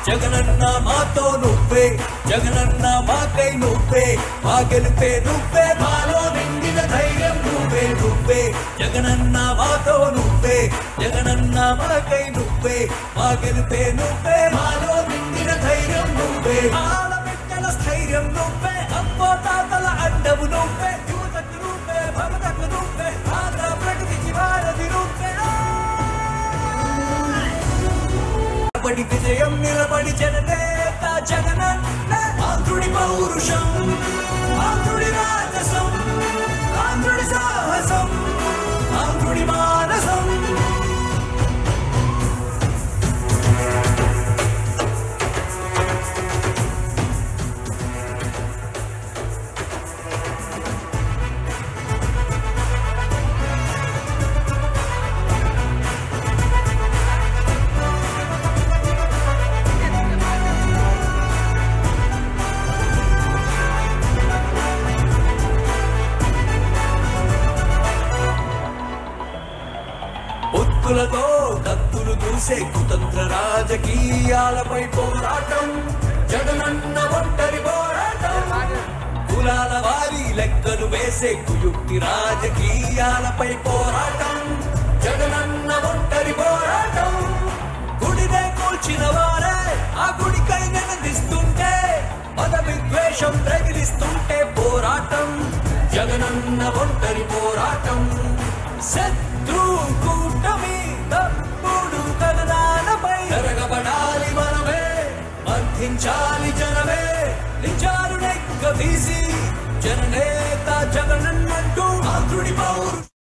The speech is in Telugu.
జగనన్న మాతో నువ్వే జగనన్న మాకై నువ్వే మా గెలిపే నువ్వే మాలో నిండిన ధైర్యం నువ్వే నువ్వే జగనన్న మాతో నువ్వే జగనన్న మాకై నువ్వే మా గెలిపే నువ్వే మాలో నిండిన ధైర్యం నువ్వే ఆడబిడ్డల స్థైర్యం నువ్వే అమ్మో తాతల అండవు నువ్వే యువతకు నువ్వే భవతకు నువ్వే ఆంధ్ర ప్రగతికి వారధి నువ్వే నిలబడి విజయం నిలబడి జననేత జగనన్న ఆంధ్రుడి పౌరుషం ఆంధ్రుడి రాజసం ఆంధ్రుడి సాహసం ఆంధ్రుడి మానసం ఒత్తులతో కత్తులు దూసే కుతంత్ర రాజకీయాలపై పోరాటం జగనన్న ఒంటరి పోరాటం కులాల వారి లెక్కలు వేసే కుయుక్తి రాజకీయాలపై పోరాటం జగనన్న ఒంటరి పోరాటం గుడినే కూల్చిన వారే ఆ గుడికై నిలదీస్తుంటే మత విద్వేషం ప్రగిలిస్తుంటే పోరాటం జగనన్న ఒంటరి పోరాటం శత్రు కూటమి తప్పుడు కథనాలపై జరగబడాలి మనమే బంధించాలి జనమే నిజారుడెక్క తీసి జననేత జగనన్నంటూ ఆంధ్రుడి పౌరు